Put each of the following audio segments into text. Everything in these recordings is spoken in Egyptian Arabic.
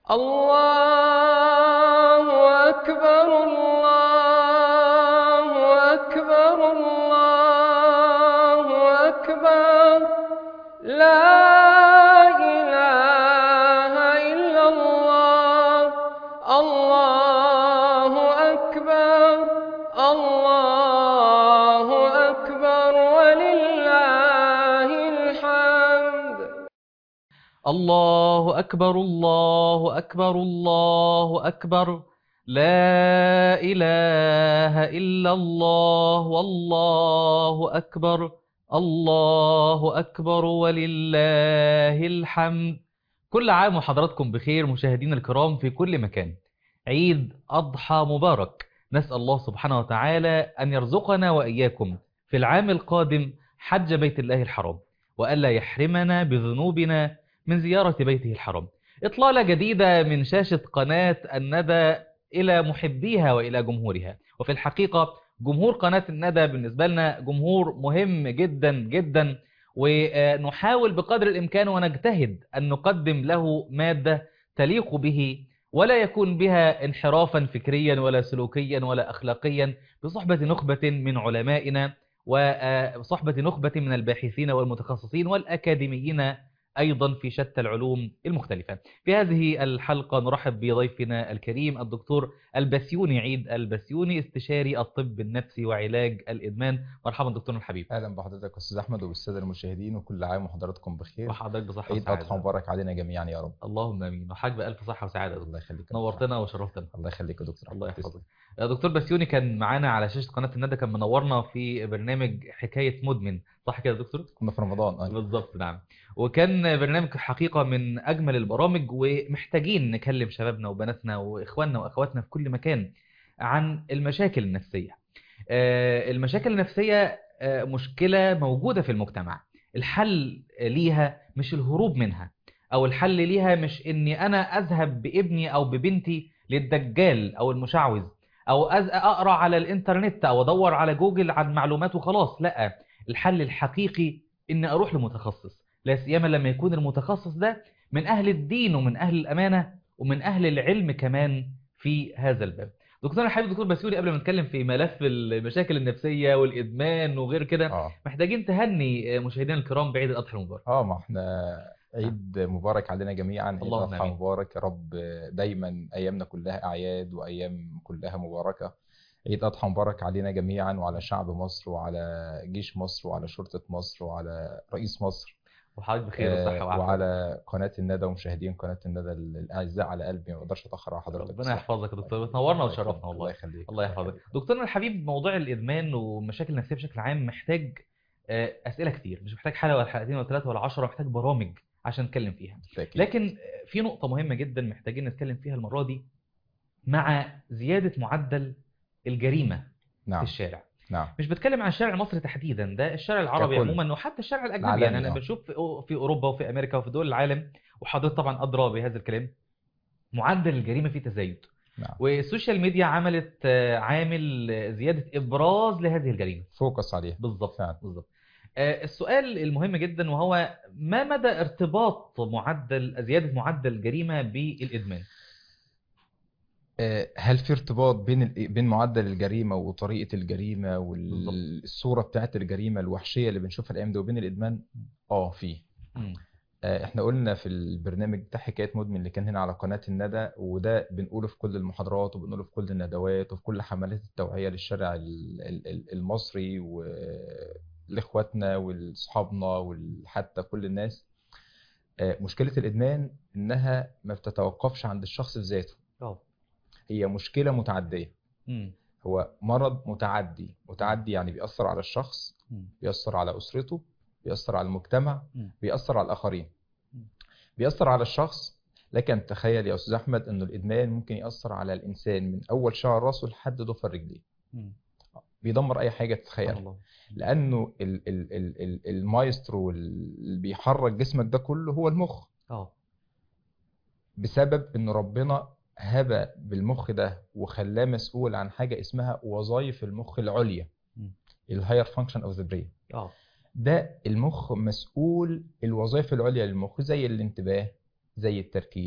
الله أكبر الله أكبر الله أكبر لا إله إلا الله الله أكبر الله أكبر ولله الحمد الله أكبر الله أكبر الله أكبر لا إله إلا الله والله أكبر الله أكبر ولله الحمد كل عام وحضراتكم بخير مشاهدينا الكرام في كل مكان عيد أضحى مبارك نسأل الله سبحانه وتعالى أن يرزقنا وإياكم في العام القادم حج بيت الله الحرام وألا يحرمنا بذنوبنا من زيارة بيته الحرام إطلالة جديدة من شاشة قناة الندى إلى محبيها وإلى جمهورها وفي الحقيقة جمهور قناة الندى بالنسبة لنا جمهور مهم جدا جدا ونحاول بقدر الإمكان ونجتهد أن نقدم له مادة تليق به ولا يكون بها انحرافا فكريا ولا سلوكيا ولا أخلاقيا بصحبة نخبة من علمائنا وصحبة نخبة من الباحثين والمتخصصين والأكاديميين أيضا في شتى العلوم المختلفة في هذه الحلقة نرحب بضيفنا الكريم الدكتور البسيوني عيد البسيوني استشاري الطب النفسي وعلاج الإدمان مرحبا دكتور الحبيب اهلا بحضرتك استاذ احمد وبالساده المشاهدين وكل عام وحضراتكم بخير وحضرتك بصحة عيد وسعادة اضحى مبارك علينا جميعا يا رب اللهم امين وحضرتك بألف صحة وسعادة يا دكتور. الله يخليك يا دكتور. نورتنا وشرفتنا الله يخليك يا دكتور الله أحمد. يحفظك تسلم. يا دكتور بسيوني كان معانا على شاشة قناة الندى كان منورنا في برنامج حكاية مدمن صح كده يا دكتور؟ كنا في رمضان آه. بالظبط نعم وكان برنامج حقيقة من أجمل البرامج ومحتاجين نكلم شبابنا وبناتنا وإخواننا وأخواتنا في كل مكان عن المشاكل النفسية آه، المشاكل النفسية آه، مشكلة موجودة في المجتمع الحل ليها مش الهروب منها أو الحل ليها مش إني أنا أذهب بابني أو ببنتي للدجال أو المشعوذ أو أز- أقرأ على الإنترنت أو أدور على جوجل عن معلومات وخلاص لا الحل الحقيقي إني أروح لمتخصص لا سيما لما يكون المتخصص ده من أهل الدين ومن أهل الأمانة ومن أهل العلم كمان في هذا الباب دكتور الحبيب دكتور بسيوري قبل ما نتكلم في ملف المشاكل النفسية والإدمان وغير كده اه محتاجين تهني مشاهدينا الكرام بعيد الأضحى المبارك اه ما احنا عيد مبارك علينا جميعا عيد اللهم اضحى آمين. مبارك يا رب دايما ايامنا كلها اعياد وايام كلها مباركه عيد اضحى مبارك علينا جميعا وعلى شعب مصر وعلى جيش مصر وعلى شرطه مصر وعلى رئيس مصر وحضرتك بخير آه، وصحة وعافية وعلى قناه الندى ومشاهدين قناه الندى الاعزاء على قلبي ما اقدرش اتاخر على حضرتك ربنا بصراحة. يحفظك يا دكتور بتنورنا الله وتشرفنا يخليك، والله الله يخليك الله يحفظك دكتورنا الحبيب موضوع الإدمان والمشاكل النفسية بشكل عام محتاج آه، أسئلة كتير مش محتاج حلقة ولا حلقتين ولا ثلاثة ولا عشرة محتاج برامج عشان نتكلم فيها بالتأكيد. لكن في نقطة مهمة جدا محتاجين نتكلم فيها المرة دي مع زيادة معدل الجريمة في نعم الشارع نعم مش بتكلم عن الشارع المصري تحديدا ده الشارع العربي ككل. عموما وحتى الشارع الأجنبي العالمي، يعني أنا آه. بشوف في أو- في أوروبا وفي أمريكا وفي دول العالم وحضرتك طبعا أدرى بهذا الكلام معدل الجريمة فيه تزايد نعم والسوشيال ميديا عملت آه، عامل آه، زيادة إبراز لهذه الجريمة فوكس عليها بالظبط فعلا. بالظبط آه، السؤال المهم جدا وهو ما مدى ارتباط معدل زيادة معدل الجريمة بالإدمان؟ آه، هل في ارتباط بين ال- بين معدل الجريمة وطريقة الجريمة بالظبط. والصورة بتاعت الجريمة الوحشية اللي بنشوفها الأيام دي وبين الإدمان؟ اه في مم. آه، احنا قلنا في البرنامج بتاع حكاية مدمن اللي كان هنا على قناة الندى وده بنقوله في كل المحاضرات وبنقوله في كل الندوات وفي كل حملات التوعية للشارع ال- ال- ال- المصري ولإخواتنا ولأصحابنا وحتى كل الناس آه، مشكلة الإدمان إنها ما بتتوقفش عند الشخص في ذاته اه هي مشكلة متعدية مم. هو مرض متعدي متعدي يعني بيأثر على الشخص مم. بيأثر على أسرته بيأثر على المجتمع مم. بيأثر على الآخرين مم. بيأثر على الشخص لكن تخيل يا أستاذ أحمد إنه الإدمان ممكن يأثر على الإنسان من أول شعر راسه لحد ضفر رجليه مم. بيدمر أي حاجة سبحان تتخيلها الله لأنه ال ال ال ال المايسترو اللي بيحرك جسمك ده كله هو المخ اه بسبب إن ربنا هبى بالمخ ده وخلاه مسؤول عن حاجة اسمها وظائف المخ العليا مم. الهاير فانكشن اوف ذا برين اه ده المخ مسؤول الوظائف العليا للمخ زي الانتباه زي التركيز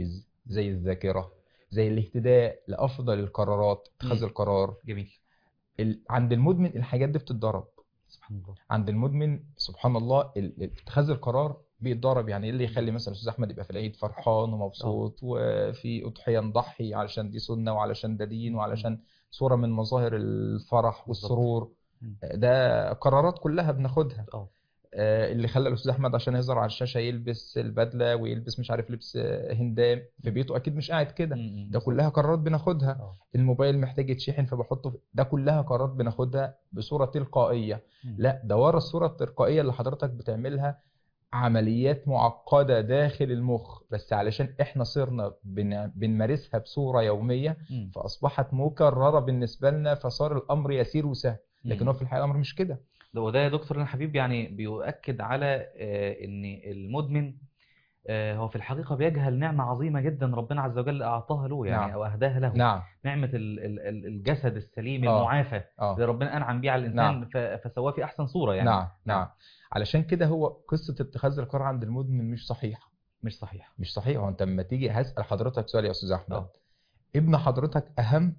زي الذاكرة زي الاهتداء لأفضل القرارات اتخاذ مم. القرار جميل ال... عند المدمن الحاجات دي بتتضرب سبحان الله عند المدمن سبحان الله ال- ال- اتخاذ القرار بيتضرب يعني ايه اللي يخلي مثلا الاستاذ احمد يبقى في العيد فرحان ومبسوط وفي اضحيه نضحي علشان دي سنه وعلشان ده دين وعلشان صوره من مظاهر الفرح والسرور مم. ده قرارات كلها بناخدها اه آه، اللي خلى الاستاذ احمد عشان يظهر على الشاشه يلبس البدله ويلبس مش عارف لبس آه، هندام في بيته اكيد مش قاعد كده مم. ده كلها قرارات بناخدها اه الموبايل محتاج يتشحن فبحطه في... ده كلها قرارات بناخدها بصوره تلقائيه مم. لا ده ورا الصورة التلقائية اللي حضرتك بتعملها عمليات معقدة داخل المخ بس علشان احنا صرنا بن... بنمارسها بصورة يومية مم. فأصبحت مكررة بالنسبة لنا فصار الأمر يسير وسهل لكن مم. هو في الحقيقة الأمر مش كده ده وده يا دكتور انا حبيب يعني بيؤكد على آه، ان المدمن آه، هو في الحقيقة بيجهل نعمة عظيمة جدا ربنا عز وجل أعطاها له يعني نعم. أو أهداها له نعم نعمة ال- ال- ال- الجسد السليم آه. المعافى اللي اه ربنا أنعم بيه على الإنسان ف- فسواه في أحسن صورة يعني نعم نعم علشان كده هو قصة اتخاذ القرار عند المدمن مش صحيحة مش صحيح مش صحيح هو انت لما تيجي هسأل حضرتك سؤال يا أستاذ أحمد اه ابن حضرتك أهم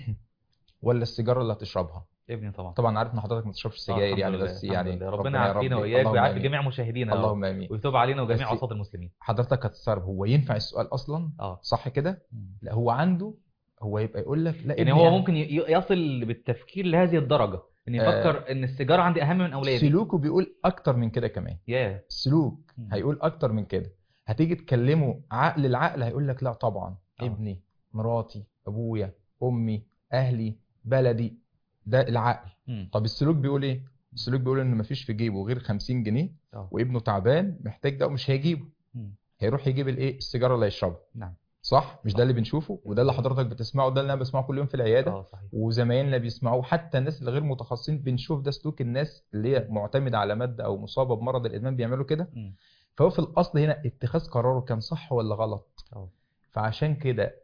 ولا السيجارة اللي هتشربها؟ ابني طبعا طبعا عارف ان حضرتك ما تشربش آه، سجاير الحمد يعني لله، بس الحمد يعني لله. ربنا يا رب يعافينا وإياك اللهم ويعافي آمين. جميع مشاهدينا يا رب. اللهم امين ويتوب علينا وجميع بس- عصاة المسلمين حضرتك هتستغرب هو ينفع السؤال اصلا اه صح كده مم. لا هو عنده هو يبقى يقول لك لا يعني ابني هو أهم. ممكن ي- يصل بالتفكير لهذه الدرجة إن آه. يفكر إن السيجارة عندي أهم من أولادي سلوكه بيقول اكتر من كده كمان ياه السلوك مم. هيقول اكتر من كده هتيجي تكلمه عقل العقل هيقول لك لا طبعا آه. ابني مراتي ابويا امي اهلي بلدي ده العقل مم. طب السلوك بيقول ايه السلوك بيقول ان مفيش في جيبه غير 50 جنيه اه وابنه تعبان محتاج ده ومش هيجيبه مم. هيروح يجيب الايه السيجاره اللي هيشربها نعم صح مش ده اللي بنشوفه وده اللي حضرتك بتسمعه ده اللي انا بسمعه كل يوم في العياده اه صحيح وزمايلنا بيسمعوه حتى الناس اللي غير متخصصين بنشوف ده سلوك الناس اللي هي معتمده على ماده او مصابه بمرض الادمان بيعملوا كده مم. فهو في الاصل هنا اتخاذ قراره كان صح ولا غلط اه فعشان كده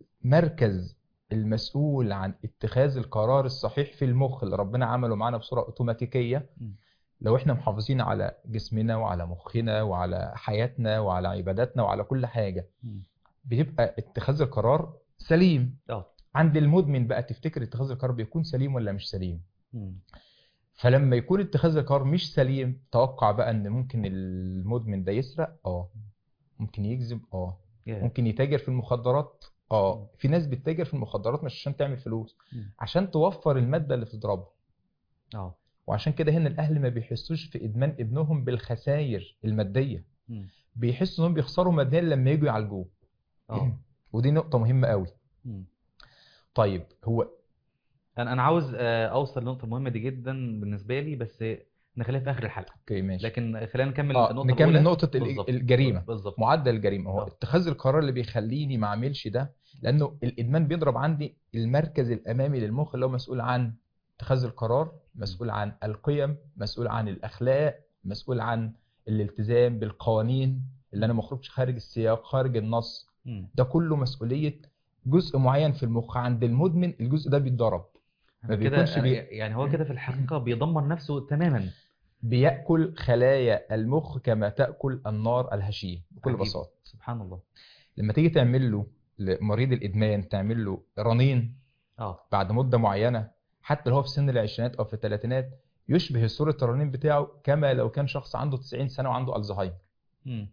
مركز المسؤول عن اتخاذ القرار الصحيح في المخ اللي ربنا عمله معانا بصوره اوتوماتيكيه مم. لو احنا محافظين على جسمنا وعلى مخنا وعلى حياتنا وعلى عباداتنا وعلى كل حاجه مم. بيبقى اتخاذ القرار سليم اه عند المدمن بقى تفتكر اتخاذ القرار بيكون سليم ولا مش سليم مم. فلما يكون اتخاذ القرار مش سليم توقع بقى ان ممكن المدمن ده يسرق اه ممكن يكذب اه ياه. ممكن يتاجر في المخدرات اه في ناس بتتاجر في المخدرات مش عشان تعمل فلوس مم. عشان توفر المادة اللي بتضربها اه وعشان كده هنا الاهل ما بيحسوش في ادمان ابنهم بالخسائر المادية مم. بيحسوا انهم بيخسروا ماديا لما يجوا يعالجوه اه ودي نقطة مهمة قوي مم. طيب هو انا انا عاوز آه، اوصل لنقطه مهمه دي جدا بالنسبه لي بس نخليها في اخر الحلقه اوكي ماشي لكن خلينا نكمل اه النقطه نكمل الأولى. نقطة ال- بالظبط. الجريمة بالظبط معدل الجريمة هو آه. اتخاذ القرار اللي بيخليني ما اعملش ده لانه الادمان بيضرب عندي المركز الامامي للمخ اللي هو مسؤول عن اتخاذ القرار مسؤول عن القيم مسؤول عن الاخلاق مسؤول عن الالتزام بالقوانين اللي انا ما اخرجش خارج السياق خارج النص مم. ده كله مسؤولية جزء معين في المخ عند المدمن الجزء ده بيتضرب ما كده بيكونش بي... يعني هو كده في الحقيقه بيدمر نفسه تماما بيأكل خلايا المخ كما تأكل النار الهشيم بكل عجيب. بساطة سبحان الله لما تيجي تعمل له لمريض الادمان تعمل له رنين اه بعد مده معينه حتى لو هو في سن العشرينات او في الثلاثينات يشبه صوره الرنين بتاعه كما لو كان شخص عنده 90 سنه وعنده الزهايمر مم.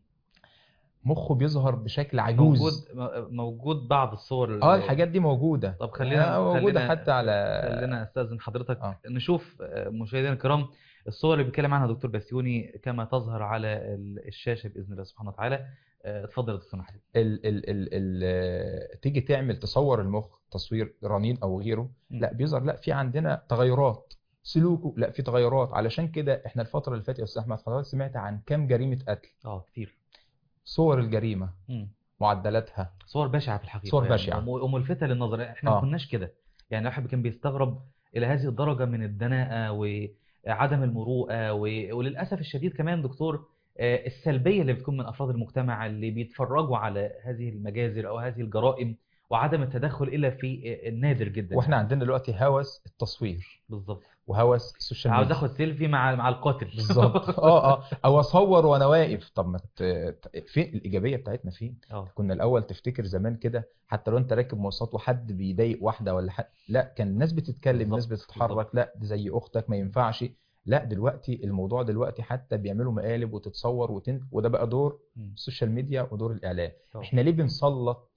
مخه بيظهر بشكل عجوز موجود م- موجود بعض الصور اه اللي- الحاجات دي موجوده طب خلينا- آه، موجوده خلينا- حتى على خلينا استاذن حضرتك آه. نشوف آه، مشاهدينا الكرام الصور اللي بيتكلم عنها دكتور بسيوني كما تظهر على ال- الشاشه باذن الله سبحانه وتعالى آه، اتفضل يا دكتور محمد ال ال ال ال تيجي تعمل تصور المخ تصوير رنين او غيره مم. لا بيظهر لا في عندنا تغيرات سلوكه لا في تغيرات علشان كده احنا الفتره اللي فاتت يا استاذ احمد حضرتك سمعت عن كام جريمه قتل اه كتير صور الجريمه مم. معدلاتها صور بشعه في الحقيقه صور يعني بشعة. وم- وملفته للنظر احنا ما آه. كناش كده يعني الواحد كان بيستغرب الى هذه الدرجه من الدناءه وعدم المروءه و- وللاسف الشديد كمان دكتور آه، السلبيه اللي بتكون من افراد المجتمع اللي بيتفرجوا على هذه المجازر او هذه الجرائم وعدم التدخل الا في النادر جدا واحنا عندنا دلوقتي هوس التصوير بالظبط وهوس السوشيال عاوز ميديا اخد سيلفي مع مع القاتل بالظبط اه اه او اصور وانا واقف طب ما ت... ت- فين الايجابيه بتاعتنا فين اه كنا الاول تفتكر زمان كده حتى لو انت راكب مواصلات وحد بيضايق واحده ولا حد لا كان الناس بتتكلم الناس بالظبط، بتتحرك بالظبط. لا دي زي اختك ما ينفعش لا دلوقتي الموضوع دلوقتي حتى بيعملوا مقالب وتتصور وتن... وده بقى دور مم. السوشيال ميديا ودور الاعلام آه. احنا ليه بنسلط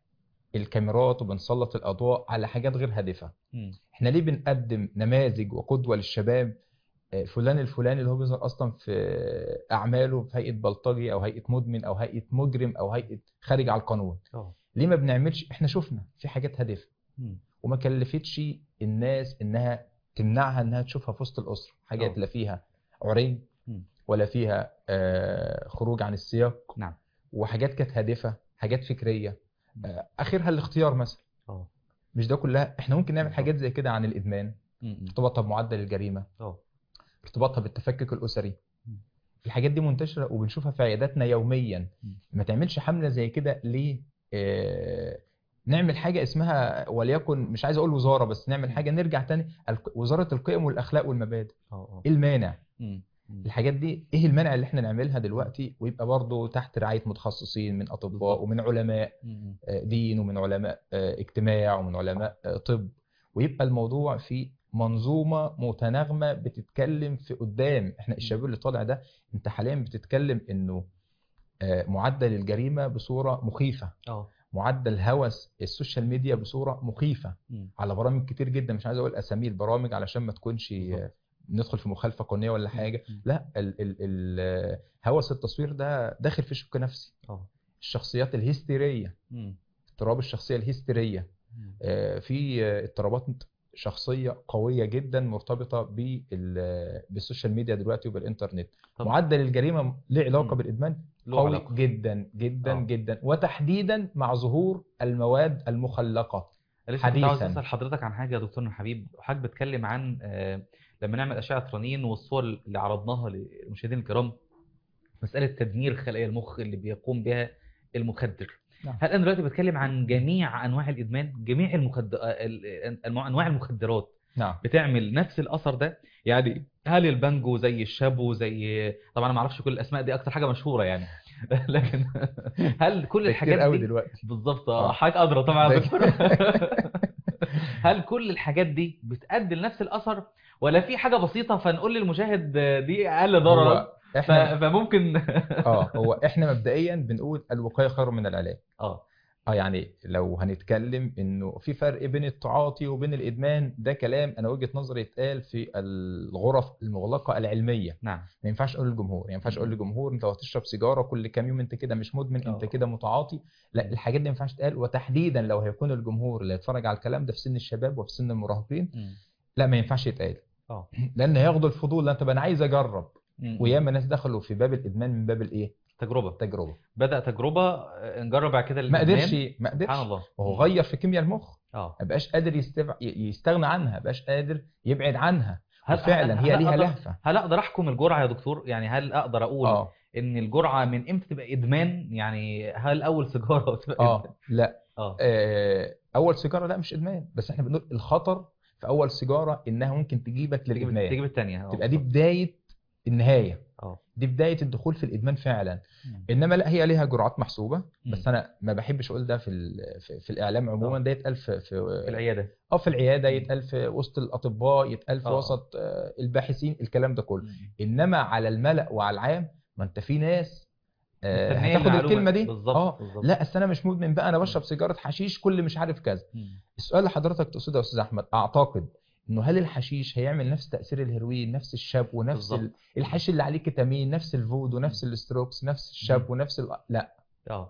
الكاميرات وبنسلط الاضواء على حاجات غير هادفه مم. احنا ليه بنقدم نماذج وقدوه للشباب آه، فلان الفلاني اللي هو بيظهر اصلا في اعماله في هيئه بلطجي او هيئه مدمن او هيئه مجرم او هيئه خارج على القانون اه ليه ما بنعملش احنا شفنا في حاجات هادفه مم. وما كلفتش الناس انها تمنعها انها تشوفها في وسط الاسره حاجات آه. لا فيها عري مم. ولا فيها آه، خروج عن السياق نعم وحاجات كانت هادفه حاجات فكريه مم. آه، اخرها الاختيار مثلا اه مش ده كلها احنا ممكن نعمل بالظبط. حاجات زي كده عن الادمان مم. ارتباطها بمعدل الجريمه اه ارتباطها بالتفكك الاسري مم. الحاجات دي منتشره وبنشوفها في عياداتنا يوميا مم. ما تعملش حمله زي كده ليه آه، نعمل حاجه اسمها وليكن مش عايز اقول وزاره بس نعمل حاجه نرجع تاني الق- وزاره القيم والاخلاق والمبادئ اه اه ايه المانع مم. مم. الحاجات دي ايه المانع اللي احنا نعملها دلوقتي ويبقى برضه تحت رعايه متخصصين من اطباء بالظبط. ومن علماء مم. آه، دين ومن علماء آه، اجتماع ومن علماء آه، طب ويبقى الموضوع في منظومه متناغمه بتتكلم في قدام احنا الشباب اللي طالع ده انت حاليا بتتكلم انه آه، معدل الجريمه بصوره مخيفه اه معدل هوس السوشيال ميديا بصوره مخيفه مم. على برامج كتير جدا مش عايز اقول اسامي البرامج علشان ما تكونش بالظبط. آه، ندخل في مخالفه قانونيه ولا حاجه مم. لا ال ال ال آه، هوس التصوير ده داخل في شق نفسي اه الشخصيات الهستيريه مم. اضطراب الشخصيه الهستيريه مم. آه، في آه، اضطرابات شخصيه قويه جدا مرتبطه بال- بالسوشيال ميديا دلوقتي وبالانترنت طب- معدل الجريمه ليه علاقه مم. بالادمان له قوي علاقة. جدا جدا آه. جدا وتحديدا مع ظهور المواد المخلقه لسه كنت عاوز حديثاً. اسال حضرتك عن حاجه يا دكتور حبيب حضرتك بتتكلم عن آه، لما نعمل اشعه رنين والصور اللي عرضناها للمشاهدين الكرام مساله تدمير خلايا المخ اللي بيقوم بها المخدر نعم. هل انا دلوقتي بتكلم عن جميع انواع الادمان جميع المخدر انواع المخدرات نعم بتعمل نفس الاثر ده يعني هل البانجو زي الشابو زي طبعا انا ما اعرفش كل الاسماء دي اكتر حاجه مشهوره يعني لكن هل كل ده الحاجات كتير قوي دي دلوقتي بالظبط آه. اه حضرتك ادرى طبعا يا ده- دكتور هل كل الحاجات دي بتأدي لنفس الاثر ولا في حاجه بسيطه فنقول للمشاهد دي اقل ضررا هو ف- احنا فممكن اه هو احنا مبدئيا بنقول الوقايه خير من العلاج اه اه يعني لو هنتكلم انه في فرق بين التعاطي وبين الادمان ده كلام انا وجهة نظري يتقال في الغرف المغلقه العلميه نعم ما ينفعش اقول للجمهور ما ينفعش اقول للجمهور انت لو هتشرب سيجاره كل كام يوم انت كده مش مدمن انت آه. كده متعاطي لا الحاجات دي ما ينفعش تتقال وتحديدا لو هيكون الجمهور اللي هيتفرج على الكلام ده في سن الشباب وفي سن المراهقين مم. لا ما ينفعش يتقال اه لان هياخدوا الفضول لا طب انا عايز اجرب مم. وياما ناس دخلوا في باب الادمان من باب الايه تجربه التجربه بدأ تجربة آه، نجرب بعد كده ما الإدمان. قدرش ما قدرش سبحان الله وهو غير في كيمياء المخ اه ما بقاش قادر يستبع... ي- يستغنى عنها ما بقاش قادر يبعد عنها هل وفعلا هي هل ليها أقدر- لهفه هل اقدر احكم الجرعه يا دكتور يعني هل اقدر اقول اه ان الجرعه من امتى تبقى ادمان يعني هل اول سيجاره تبقى اه إدمان؟ لا اه آه، اول سيجاره لا مش ادمان بس احنا بنقول الخطر في اول سيجاره انها ممكن تجيبك تجيب للادمان تجيب الثانيه تبقى دي بدايه النهايه اه دي بدايه الدخول في الادمان فعلا مم. انما لا هي ليها جرعات محسوبه بس مم. انا ما بحبش اقول ده في ال- في, في الاعلام عموما آه. ده يتقال في في في العياده اه في العياده يتقال في وسط الاطباء يتقال في آه. وسط آه، الباحثين الكلام ده كله مم. انما على الملأ وعلى العام ما انت في ناس آه، مستنية هتاخد المعلومة. الكلمه دي بالظبط اه بالظبط لا اصل انا مش مدمن بقى انا بشرب سيجاره حشيش كل مش عارف كذا مم. السؤال اللي حضرتك تقصده يا استاذ احمد اعتقد انه هل الحشيش هيعمل نفس تاثير الهيروين نفس الشاب ونفس ال- بالظبط. الحشيش اللي عليه كتامين نفس الفود ونفس الاستروكس نفس الشاب ونفس ال... لا اه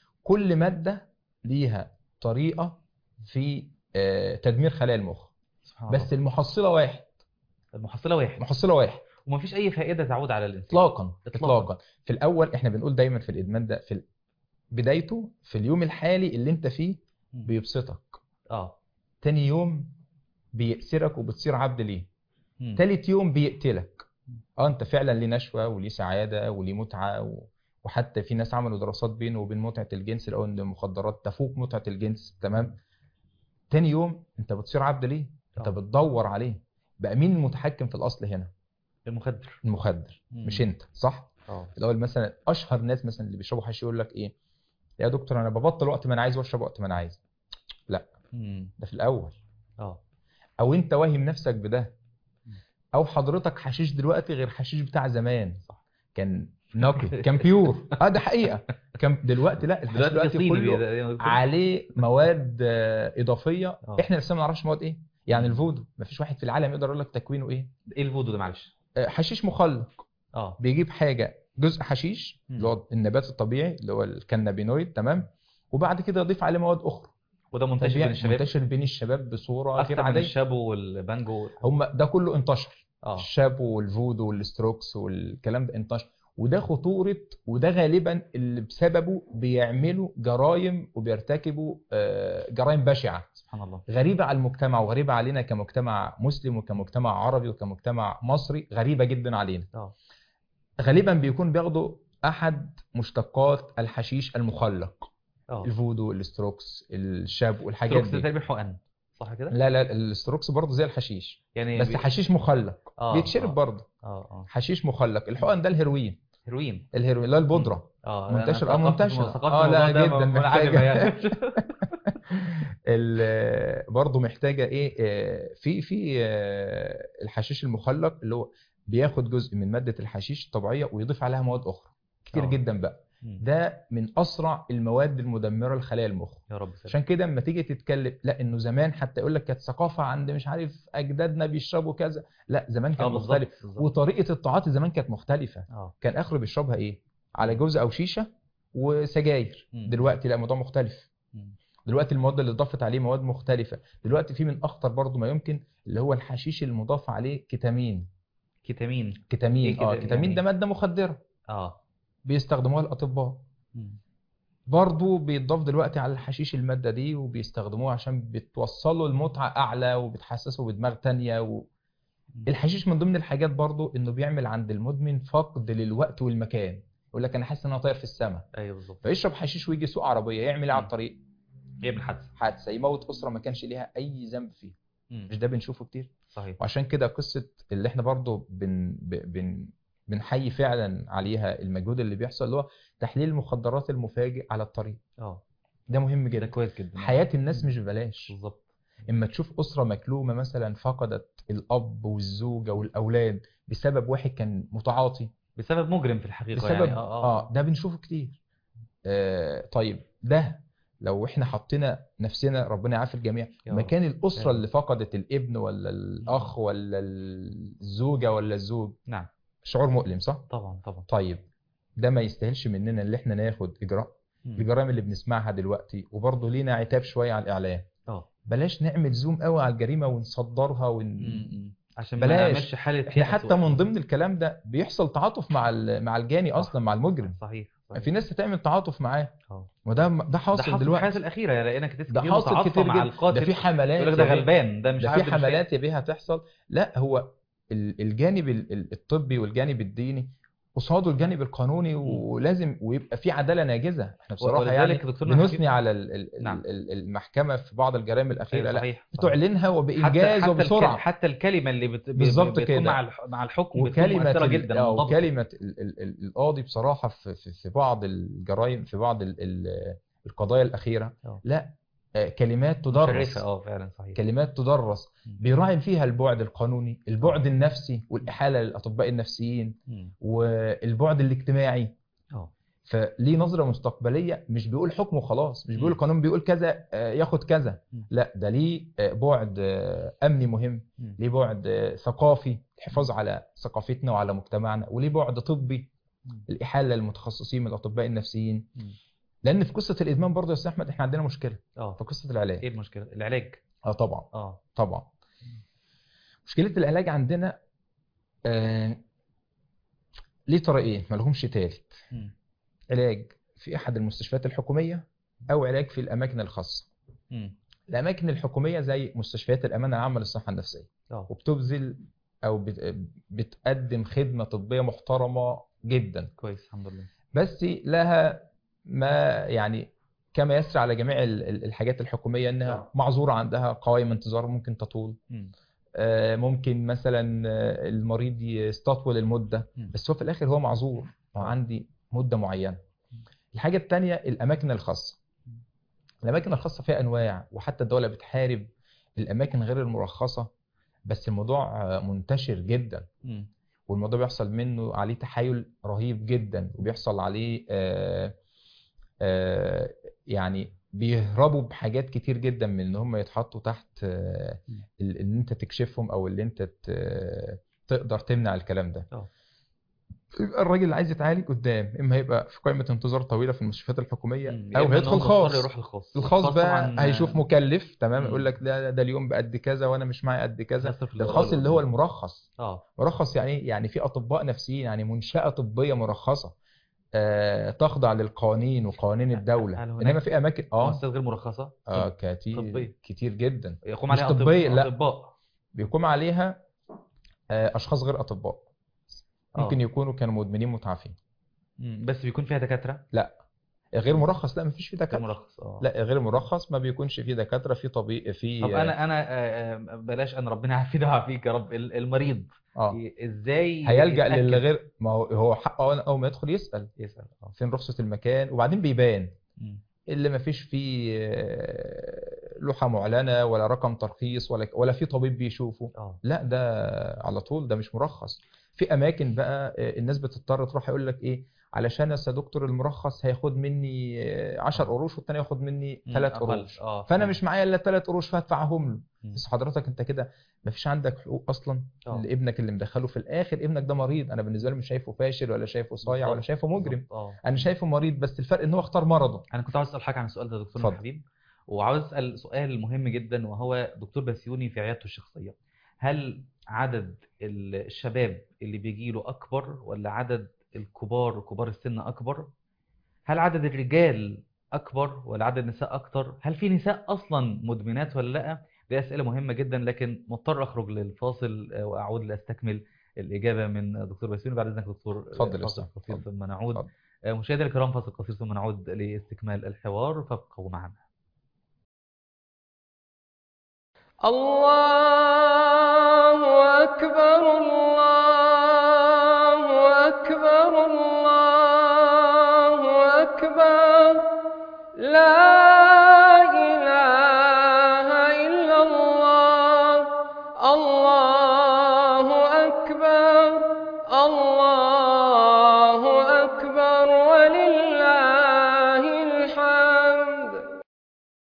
كل ماده ليها طريقه في آه، تدمير خلايا المخ سبحان بس الله المحصله واحد المحصله واحد محصله واحد ومفيش اي فائده تعود على الانسان اطلاقا إطلاقاً. اطلاقا في الاول احنا بنقول دايما في الادمان ده في ال- بدايته في اليوم الحالي اللي انت فيه مم. بيبسطك اه تاني يوم بيأسرك وبتصير عبد ليه مم. تالت يوم بيقتلك اه انت فعلا ليه نشوة وليه سعادة وليه متعة و... وحتى في ناس عملوا دراسات بينه وبين متعه الجنس لقوا ان المخدرات تفوق متعه الجنس تمام تاني يوم انت بتصير عبد ليه انت آه. بتدور عليه بقى مين المتحكم في الاصل هنا المخدر المخدر مم. مش انت صح اه في الاول مثلا اشهر ناس مثلا اللي بيشربوا حشيش يقول لك ايه يا دكتور انا ببطل وقت ما انا عايز واشرب وقت ما انا عايز مم. ده في الاول اه او انت واهم نفسك بده مم. او حضرتك حشيش دلوقتي غير حشيش بتاع زمان صح. كان نقي كان بيور اه ده حقيقه كان دلوقتي لا الحشيش دلوقتي دلوقتي صيني كله بي- عليه مواد آه، اضافيه آه. احنا نفسنا ما نعرفش مواد ايه يعني مم. الفودو مفيش واحد في العالم يقدر يقول لك تكوينه ايه ايه الفودو ده معلش آه، حشيش مخلق اه بيجيب حاجه جزء حشيش مم. اللي هو النبات الطبيعي اللي هو الكنابينويد تمام وبعد كده يضيف عليه مواد اخرى وده منتشر بين فبيع- الشباب منتشر بين الشباب بصوره اكتر غير من عاديه الشابو والبانجو هم ده كله انتشر اه الشابو والفودو والستروكس والكلام ده انتشر وده خطورة وده غالبا اللي بسببه بيعملوا جرائم وبيرتكبوا آه، جرائم بشعة سبحان الله غريبة على المجتمع وغريبة علينا كمجتمع مسلم وكمجتمع عربي وكمجتمع مصري غريبة جدا علينا اه غالبا بيكون بياخدوا أحد مشتقات الحشيش المخلق اه الفودو الستروكس الشاب والحاجات ستروكس ده دي تقريبا حقن صح كده؟ لا لا الستروكس برضه زي الحشيش يعني بس بي- حشيش مخلق آه، بيتشرب آه. برضه اه اه حشيش مخلق الحقن ده الهيروين هيروين الهيروين لا البودره اه منتشر- أنا اه ثقافة- منتشر. ثقافة اه لا الموضوع ده جدا م- منعدمة محتاجة. يعني ال- برضه محتاجه ايه آه، في في آه، الحشيش المخلق اللي هو بياخد جزء من ماده الحشيش الطبيعيه ويضيف عليها مواد اخرى كتير آه. جدا بقى مم. ده من اسرع المواد المدمره لخلايا المخ يا رب سلام. عشان كده اما تيجي تتكلم لا انه زمان حتى يقول لك كانت ثقافه عند مش عارف اجدادنا بيشربوا كذا لا زمان اه كان بالظبط مختلف بالظبط. وطريقه التعاطي زمان كانت مختلفه اه كان اخره بيشربها ايه على جوز او شيشه وسجاير مم. دلوقتي لا الموضوع مختلف مم. دلوقتي المواد اللي اتضافت عليه مواد مختلفه دلوقتي في من اخطر برضو ما يمكن اللي هو الحشيش المضاف عليه كتامين كيتامين كتامين إيه كده؟ اه كتامين يعني ده ماده مخدره اه بيستخدموها الاطباء مم. برضو بيتضاف دلوقتي على الحشيش المادة دي وبيستخدموها عشان بتوصله المتعة أعلى وبتحسسه بدماغ تانية و... مم. الحشيش من ضمن الحاجات برضو إنه بيعمل عند المدمن فقد للوقت والمكان يقول لك أنا حاسس إن أنا طاير في السماء ايوه بالظبط فيشرب حشيش ويجي يسوق عربية يعمل إيه على مم. الطريق؟ يعمل حادثة حادثة يموت أسرة ما كانش ليها أي ذنب فيها مم. مش ده بنشوفه كتير صحيح وعشان كده قصة اللي إحنا برضو بن... ب- بن... بنحيي فعلا عليها المجهود اللي بيحصل اللي هو تحليل المخدرات المفاجئ على الطريق اه ده مهم ده جدا كويس جدا حياة الناس مم. مش ببلاش بالظبط اما تشوف اسره مكلومه مثلا فقدت الاب والزوجه والاولاد بسبب واحد كان متعاطي بسبب مجرم في الحقيقة بسبب يعني اه اه ده بنشوفه كتير آه طيب ده لو احنا حطينا نفسنا ربنا يعافي الجميع يا رب. مكان الاسره آمين. اللي فقدت الابن ولا الاخ ولا الزوجه ولا الزوج نعم شعور مؤلم صح طبعا طبعا طيب ده ما يستاهلش مننا اللي احنا ناخد اجراء مم. الجرائم اللي بنسمعها دلوقتي وبرضه لينا عتاب شويه على الاعلام اه بلاش نعمل زوم قوي على الجريمه ونصدرها ون... مم. عشان ما بلاش. نعملش حالة احنا يأس حتى وقت. من ضمن الكلام ده بيحصل تعاطف مع ال- مع الجاني صح. اصلا مع المجرم صحيح صحيح في ناس هتعمل تعاطف معاه اه وده ده ده حاصل حصل في دلوقتي الحياة الأخيرة يعني لقينا كتير ده كتير حاصل متعاطفة كتير مع جدا القاتل ده في حملات يقول لك ده يا بيه. غلبان ده مش ده عارف في ده مش حملات يا بيه هتحصل لا هو ال- الجانب ال- ال- الطبي والجانب الديني قصاده الجانب القانوني ولازم ويبقى في عداله ناجزه احنا بصراحه ولذلك يعني دكتورنا بنثني حكيم- على ال- ال- نعم. ال- المحكمه في بعض الجرائم الاخيره أيوة لا صحيح صحيح. بتعلنها حتى وبانجاز حتى وبسرعه الك- حتى الكلمة اللي بت... ب- بالظبط بتكون كده. مع الح... مع الحكم بتكون وكلمة مؤثرة ال- جدا آه، ومنضبطة. وكلمة ال- ال- ال- القاضي بصراحة في, في, في بعض الجرائم في بعض ال- ال- القضايا الأخيرة آه. لا آه، كلمات تدرس مشرفة اه فعلا صحيح كلمات تدرس مم. بيراعي فيها البعد القانوني البعد النفسي والإحالة للأطباء النفسيين مم. والبعد الاجتماعي اه فليه نظرة مستقبلية مش بيقول حكم وخلاص مش بيقول مم. القانون بيقول كذا آه، ياخد كذا مم. لا ده ليه آه، بعد آه، أمني مهم مم. ليه بعد آه، ثقافي الحفاظ على ثقافتنا وعلى مجتمعنا وليه بعد طبي مم. الإحالة للمتخصصين من الأطباء النفسيين مم. لأن في قصة الإدمان برضه يا أستاذ أحمد إحنا عندنا مشكلة اه في قصة ايه العلاج المشكلة؟ العلاج أه طبعا اه طبعا مشكلة العلاج عندنا آه ليه طريقين مالهمش تالت مم. علاج في أحد المستشفيات الحكومية أو علاج في الأماكن الخاصة مم. الأماكن الحكومية زي مستشفيات الأمانة العامة للصحة النفسية اه وبتبذل أو بت- بتقدم خدمة طبية محترمة جدا كويس الحمد لله بس لها ما يعني كما يسري على جميع ال- ال- الحاجات الحكوميه انها آه. معذوره عندها قوائم انتظار ممكن تطول مم. آه، ممكن مثلا آه، المريض يستطول المده مم. بس هو في الاخر هو معذور هو عندي مده معينه الحاجه الثانيه الاماكن الخاصه الاماكن الخاصه فيها انواع وحتى الدوله بتحارب الاماكن غير المرخصه بس الموضوع آه، منتشر جدا مم. والموضوع بيحصل منه عليه تحايل رهيب جدا وبيحصل عليه آه، آه، يعني بيهربوا بحاجات كتير جدا من ان هم يتحطوا تحت آه، مم. ال- ان انت تكشفهم او اللي انت ت- تقدر تمنع الكلام ده اه. يبقى الراجل اللي عايز يتعالج قدام اما هيبقى في قائمة انتظار طويلة في المستشفيات الحكومية مم. او يا إما إن هيدخل هو مضطر خاص يروح الخاص الخاص بقى طبعاً، هيشوف آه، مكلف تمام مم. يقول لك ده ده اليوم بقد كذا وانا مش معايا قد كذا يصرف ده اللي الخاص وراه اللي هو قدام. المرخص اه مرخص يعني إيه؟ يعني في اطباء نفسيين يعني منشأة طبية مرخصة آه تخضع للقوانين وقوانين الدولة هل هناك انما في اماكن اه مؤسسات غير مرخصة اه طب- كتير طبية. كتير جدا يقوم مش عليها أطب- طبية، لا. اطباء بيقوم عليها آه اشخاص غير اطباء ممكن آه. يكونوا كانوا مدمنين متعافين مم. بس بيكون فيها دكاترة غير مرخص لا مفيش فيه غير دكاترة مرخص اه لا غير مرخص ما بيكونش فيه دكاترة في طبيب في طب انا انا آه، آه، بلاش انا ربنا يعافينا ويعافيك يا رب ال- المريض اه ازاي هيلجأ يتأكد؟ للغير ما هو هو حقه اول ما يدخل يسأل يسأل اه فين رخصة المكان وبعدين بيبان مم. اللي ما فيش فيه آه، لوحة معلنة ولا رقم ترخيص ولا ولا في طبيب بيشوفه اه لا ده على طول ده مش مرخص في اماكن بقى آه، الناس بتضطر تروح يقول لك ايه علشان يا دكتور المرخص هياخد مني 10 قروش والتاني ياخد مني مم، 3 أقل. قروش اه فانا فهمت. مش معايا الا 3 قروش فهدفعهم له مم. بس حضرتك انت كده مفيش عندك حقوق اصلا آه. لابنك اللي مدخله في الاخر ابنك ده مريض انا بالنسبه لي مش شايفه فاشل ولا شايفه صايع ولا بالظبط، شايفه مجرم بالظبط، اه انا شايفه مريض بس الفرق ان هو اختار مرضه انا كنت عاوز اسال حضرتك عن السؤال ده يا دكتور اتفضل. الحبيب وعاوز اسال سؤال مهم جدا وهو دكتور بسيوني في عيادته الشخصيه هل عدد ال- الشباب اللي بيجي له اكبر ولا عدد الكبار كبار السن اكبر هل عدد الرجال اكبر ولا عدد النساء اكتر هل في نساء اصلا مدمنات ولا لا دي اسئله مهمه جدا لكن مضطر اخرج للفاصل آه، واعود لاستكمل الاجابه من دكتور بسيوني بعد اذنك دكتور آه، اتفضل يا فاصل أستاذ، قصير اتفضل. ثم نعود اتفضل. آه، مشاهدينا الكرام فاصل قصير ثم نعود لاستكمال الحوار فابقوا معنا الله أكبر الله أكبر الله أكبر لا إله إلا الله